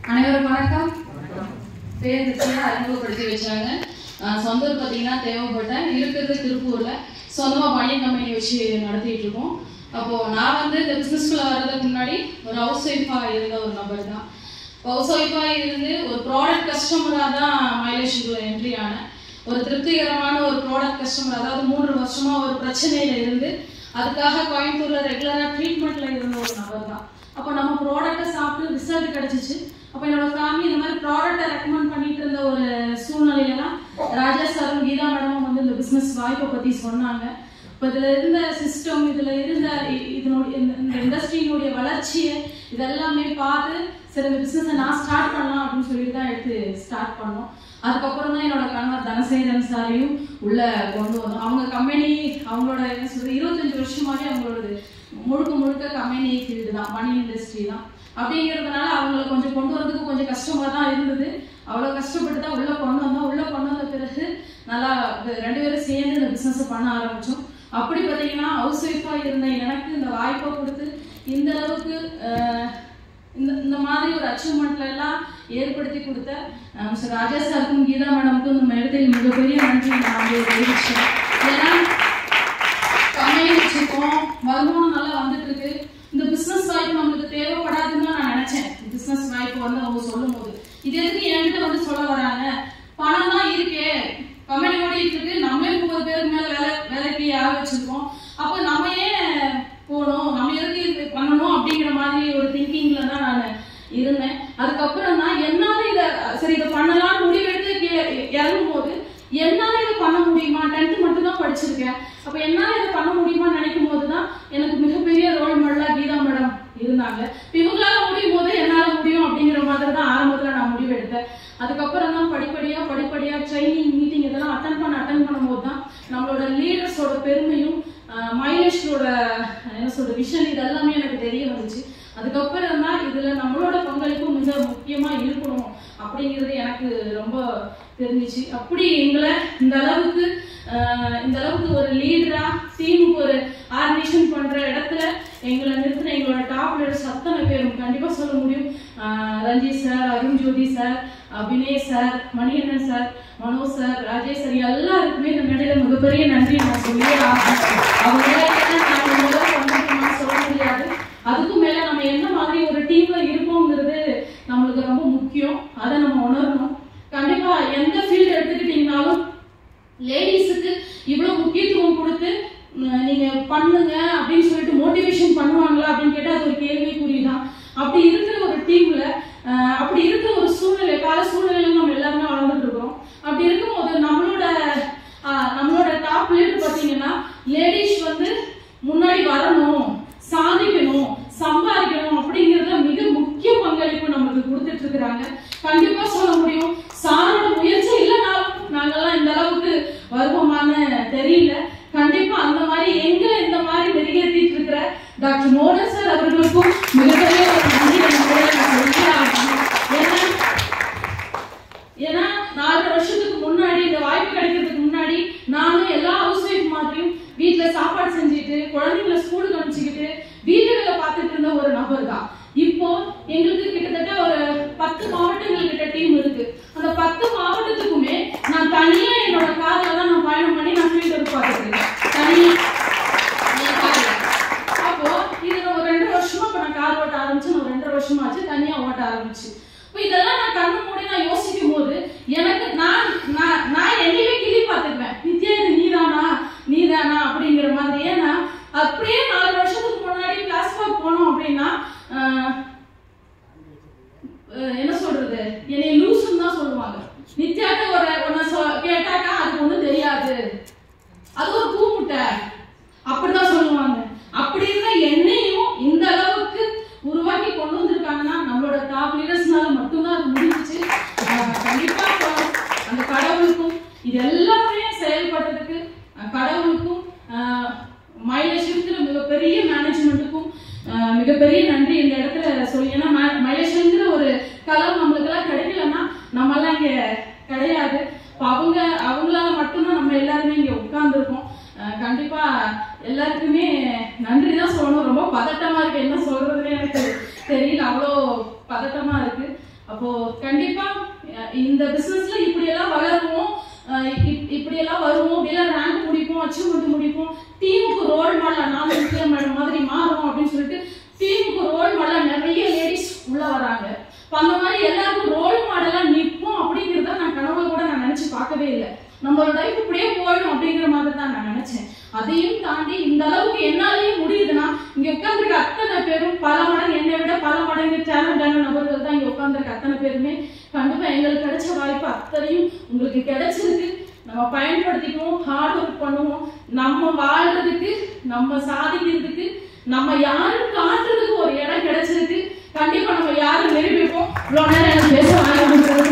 அனைவரும் வணக்கம் பேர் நிச்சயம் அறிமுகப்படுத்தி வச்சாங்க ஆஹ் சொந்த ஊர் பார்த்தீங்கன்னா தேவைப்பட்டேன் இருக்கிறது திருப்பூர்ல சொந்தமாக பனியன் கம்பெனி வச்சு நடத்திட்டு இருக்கோம் அப்போ நான் வந்து இந்த பிசினஸ்குள்ள வர்றதுக்கு முன்னாடி ஒரு ஹவுஸ் ஒய்ஃபா இருந்த ஒரு நபர் தான் ஹவுஸ் ஒய்ஃபா இருந்து ஒரு ப்ராடக்ட் கஸ்டமராக தான் மைலேஜுக்குள்ள என்ட்ரி ஆனேன் ஒரு திருப்திகரமான ஒரு ப்ராடக்ட் கஸ்டமர் அதாவது மூன்று வருஷமா ஒரு பிரச்சனையில இருந்து அதுக்காக கோயம்புத்தூர்ல ரெகுலரா ட்ரீட்மெண்ட்ல இருந்த ஒரு நபர் தான் அப்போ நம்ம ப்ராடக்ட்டை சாப்பிட்டு ரிசல்ட் கிடைச்சிச்சு அப்போ என்னோட ஃபேமிலி இந்த மாதிரி ப்ராடக்ட்டை ரெக்கமெண்ட் பண்ணிட்டு இருந்த ஒரு சூழ்நிலையில தான் ராஜா சாரும் கீதா மேடமும் வந்து இந்த பிஸ்னஸ் வாய்ப்பை பத்தி சொன்னாங்க இப்போ இதுல இருந்த சிஸ்டம் இதுல இருந்த இ- இதனுடைய இந்த- இந்த இண்டஸ்ட்ரியினுடைய வளர்ச்சியை இதெல்லாமே பார்த்து சரி இந்த பிசினஸை நான் ஸ்டார்ட் பண்ணலாம் அப்படின்னு சொல்லிட்டு தான் எடுத்து ஸ்டார்ட் பண்ணோம் அதுக்கப்புறம் தான் என்னோட கணவர் தனசேகரன் சாரையும் உள்ள கொண்டு வந்தோம் அவங்க கம்பெனி அவங்களோட என்ன சொல்றது இருபத்தஞ்சு வருஷமாவே அவங்களோட முழுக்க முழுக்க கம்பெனி ஃபீல்டு தான் மணி இண்டஸ்ட்ரி தான் அப்படிங்கிறதுனால அவங்கள கொஞ்சம் கொண்டு வரதுக்கு கொஞ்சம் கஷ்டமா தான் இருந்தது அவ்வளோ கஷ்டப்பட்டு தான் உள்ள கொண்டு வந்தோம் உள்ள கொண்டு வந்த பிறகு நல்லா இது ரெண்டு பேரும் சேர்ந்து இந்த பிசினஸ் பண்ண ஆரம்பிச்சோம் அப்படி பார்த்தீங்கன்னா ஹவுஸ் ஒய்ஃபா இருந்த எனக்கு இந்த வாய்ப்பை கொடுத்து இந்த அளவுக்கு அஹ், இந்த இந்த மாதிரி ஒரு அச்சீவ்மெண்ட்ல எல்லாம் ஏற்படுத்தி கொடுத்த அஹ், மிஸ்டர் ராஜா சாருக்கும் கீதா மேடமுக்கும் இந்த மேடத்தில் மிகப்பெரிய நன்றி நான் வந்து தெரிவிச்சேன் ஏன்னா கம்பெனி வச்சிருக்கோம் வருமானம் நல்லா வந்துட்டு இருக்கு இந்த பிசினஸ் வாய்ப்பு நம்மளுக்கு தேவைப்படாதுன்னு தான் நான் நினைச்சேன் பிசினஸ் வாய்ப்பு வந்து அவங்க சொல்லும் போது இது எதுக்கு என்கிட்ட வந்து சொல்ல வராங்க பணம் தான் இருக்கே கம்பெனி ஓடிட்டு இருக்கு நம்மளே முப்பது பேருக்கு மேல வேலை வேலைக்கு ஆக வச்சிருக்கோம் அப்ப நம்ம ஏன் போகணும் நம்ம எதுக்கு இது பண்ணணும் அப்படிங்கிற மாதிரி ஒரு திங்கிங்ல தான் நான் இருந்தேன் அதுக்கப்புறம் தான் என்னால இத சரி இதை பண்ணலாம்னு முடிவெடுத்து கீழே இறங்கும் போது என்னால இதை பண்ண முடியுமா டென்த் மட்டும் தான் படிச்சிருக்கேன் அப்ப என்னால இதை பண்ண முடியுமான்னு நினைக்கும் போது தான் எனக்கு மிகப்பெரிய ரோல் மாடலா கீதா மேடம் இருந்தாங்க இப்ப இவங்களால முடியும் போது என்னால முடியும் அப்படிங்கிற மாதிரி தான் ஆரம்பத்துல நான் முடிவெடுத்தேன் அதுக்கப்புறம் தான் படிப்படியா படிப்படியா ட்ரைனிங் மீட்டிங் இதெல்லாம் அட்டன் பண்ண அட்டன் பண்ணும்போது தான் நம்மளோட லீடர்ஸோட பெருமையும் மைலேஜோட என்ன சொல்ற விஷன் இது எல்லாமே எனக்கு தெரிய வந்துச்சு அதுக்கப்புறம் தான் இதுல நம்மளோட பங்களிப்பு மிக முக்கியமா இருக்கணும் அப்படிங்கிறது எனக்கு ரொம்ப தெரிஞ்சிச்சு அப்படி எங்களை இந்த அளவுக்கு ஆஹ், இந்த அளவுக்கு ஒரு லீடரா டீமுக்கு ஒரு ஆர்கனைசேஷன் பண்ற இடத்துல எங்களை நிறுத்தின எங்களோட டாப் லீடர்ஸ் அத்தனை பேரும் கண்டிப்பா சொல்ல முடியும் ஆஹ், Ranjith sir Arun Jothi sir Abhinay sir Manikandan sir Manoj sir Rajesh sir எல்லாருக்குமே இந்த மேடையில மிகப்பெரிய நன்றி நான் சொல்லியே ஆகணும் அவங்க இல்லைன்னா நாங்க இந்த அளவுக்கு வந்திருக்கோம்னு சொல்ல முடியாது அதுக்கும் மேல நம்ம என்ன மாதிரி ஒரு டீம்ல இருக்கோங்கிறது நம்மளுக்கு ரொம்ப முக்கியம் அதை நம்ம உணரணும் கண்டிப்பா எந்த ஃபீல்டு எடுத்துக்கிட்டீங்கனாலும் லேடிஸுக்கு இவ்வளவு முக்கியத்துவம் கொடுத்து உம், நீங்க பண்ணுங்க அப்படின்னு சொல்லிட்டு மோட்டிவேஷன் பண்ணுவாங்களா அப்படின்னு கேட்டா அது ஒரு கேள்விக்குறிதான் அப்படி இருக்கிற ஒரு டீம்ல அப்படி இருக்கிற ஒரு சூழ்நிலை கால சூழ்நிலையில நம்ம எல்லாருமே வளர்ந்துட்டு இருக்கோம் அப்படி இருக்கும்போது நம்மளோட ஆஹ், நம்மளோட டாப் லீடர் பாத்தீங்கன்னா லேடிஸ் வந்து முன்னாடி வரணும் சாதிக்கணும் சம்பாதிக்கணும் அப்படிங்கறதுல மிக முக்கிய பங்களிப்பு நமக்கு கொடுத்துட்டு இருக்கிறாங்க கண்டிப்பா சொல்ல முடியும் சாரோட முயற்சி இல்லைனாலும் நாங்கெல்லாம் இந்த அளவுக்கு வருவோமான்னு தெரியல கண்டிப்பா அந்த மாதிரி எங்க இந்த மாதிரி வெளியேற்றிட்டு இருக்கிற டாக்டர் மோகன் சார் அவர்களுக்கும் மிகப்பெரிய ஒரு நன்றி நான் சொல்லியே ஆகணும். ஏன்னா ஏன்னா நாலு வருஷத்துக்கு முன்னாடி இந்த வாய்ப்பு கிடைக்கிறதுக்கு முன்னாடி நானும் எல்லா ஹவுஸ் ஒய்ஃப் மாதிரியும் வீட்ல சாப்பாடு செஞ்சுட்டு குழந்தைங்களை ஸ்கூலுக்கு அனுப்பிச்சுக்கிட்டு வீட்டு வேலை பார்த்துட்டு இருந்த ஒரு நபர் தான் இப்போ எங்களுக்கு கிட்டத்தட்ட ஒரு பத்து மாவட்டங்கள் கிட்ட டீம் இருக்கு அந்த பத்து மாவட்டத்துக்குமே நான் தனியா என்னோட கார்ல தான் நான் பயணம் பண்ணி நான் ஃபீல்டு ஒர்க் பார்த்துட்டு இருக்கேன் தனியா என் கார்ல அப்போ இது ஒரு ரெண்டு வருஷமா இப்ப நான் கார் ஓட்ட ஆரம்பிச்சு நான் ரெண்டு வருஷமா ஆச்சு தனியா ஓட்ட ஆரம்பிச்சு இப்போ இதெல்லாம் நான் கண்ணு மூடி நான் யோசிக்கும் போது எனக்கு நான் நான் நான் என்னையவே கிளி பார்த்துக்குவேன் நித்யா இது நீதானா நீதானா அப்படிங்கிற மாதிரி ஏன்னா அப்படியே நாலு வருஷத்துக்கு முன்னாடி கிளாஸ் ஒர்க் போனோம் அப்படின்னா ஆஹ், அஹ், என்ன சொல்றது என்னை லூசுன்னு தான் சொல்லுவாங்க நித்யாட்ட ஒரு ஒன்ன சொ- கேட்டாக்கா அதுக்கு ஒண்ணும் தெரியாது அது ஒரு பூ முட்டை அப்படிதான் சொல்லுவாங்க அப்படி இருந்த என்னையும் இந்த அளவுக்கு உருவாக்கி கொண்டு வந்திருக்காங்கன்னா நம்மளோட டாப் லீடர்ஸ்னால மட்டும்தான் அது முடிஞ்சிச்சு ஆஹ் கண்டிப்பா இப்போ அந்த கடவுளுக்கும் இது எல்லாமே செயல்படுறதுக்கு அஹ் கடவுளுக்கும் மைலேஜ் இருக்கிற மிகப்பெரிய மேனேஜ்மெண்ட்டுக்கும் மிகப்பெரிய நன்றி இந்த இடத்துல சொல்லி ஏன்னா மைலேஜ்ங்கிற ஒரு களம் நம்மளுக்கெல்லாம் கிடைக்கலன்னா நம்மெல்லாம் இங்க கிடையாது இப்ப அவங்க அவங்களால மட்டும்தான் நம்ம எல்லாருமே இங்க உட்கார்ந்துருக்கோம் கண்டிப்பா எல்லாருக்குமே நன்றி தான் சொல்லணும் ரொம்ப பதட்டமா இருக்கு என்ன சொல்றதுன்னு எனக்கு தெரியல அவ்வளோ பதட்டமா இருக்கு அப்போ கண்டிப்பா அஹ், இந்த பிசினஸ்ல இப்படி எல்லாம் வளருவோம் அஹ், இப்- இப்படி எல்லாம் வருவோம் இப்படியெல்லாம் ரேங்க் முடிப்போம் அச்சீவ்மெண்ட் முடிப்போம் டீமுக்கு ரோல் மாடல் நான் முக்கியம் மேடம் மாதிரி மாறும் அப்படின்னு சொல்லிட்டு டீமுக்கு ரோல் மாடல் நிறைய லேடிஸ் உள்ள வராங்க அப்ப அந்த மாதிரி எல்லாருக்கும் ரோல் மாடலா நிற்போம் அப்படிங்கிறத நான் கனவுல கூட நான் நினைச்சு பார்க்கவே இல்லை நம்மளோட லைஃப் இப்படியே போயிடும் அப்படிங்கிற மாதிரி தான் நான் நினைச்சேன் அதையும் தாண்டி இந்த அளவுக்கு என்னாலேயே முடியுதுன்னா இங்க உட்கார்ந்துருக்க அத்தனை பேரும் பல மடங்கு என்னை விட பல மடங்கு டேலண்டான நபர்கள் தான் இங்க உட்கார்ந்துருக்க அத்தனை பேருமே கண்டிப்பா எங்களுக்கு கிடைச்ச வாய்ப்பு அத்தனையும் உங்களுக்கு கிடைச்சிருக்கு நம்ம பயன்படுத்திக்குவோம் ஹார்ட் ஒர்க் பண்ணுவோம் நம்ம வாழ்றதுக்கு நம்ம சாதிக்கிறதுக்கு நம்ம யாரும் காட்டுறதுக்கு ஒரு இடம் கிடைச்சிருக்கு கண்டிப்பா நம்ம யாரும் நிரூபிப்போம் இவ்வளவு நேரம் எனக்கு பேச வாய்ப்பு கொடுத்ததுக்கு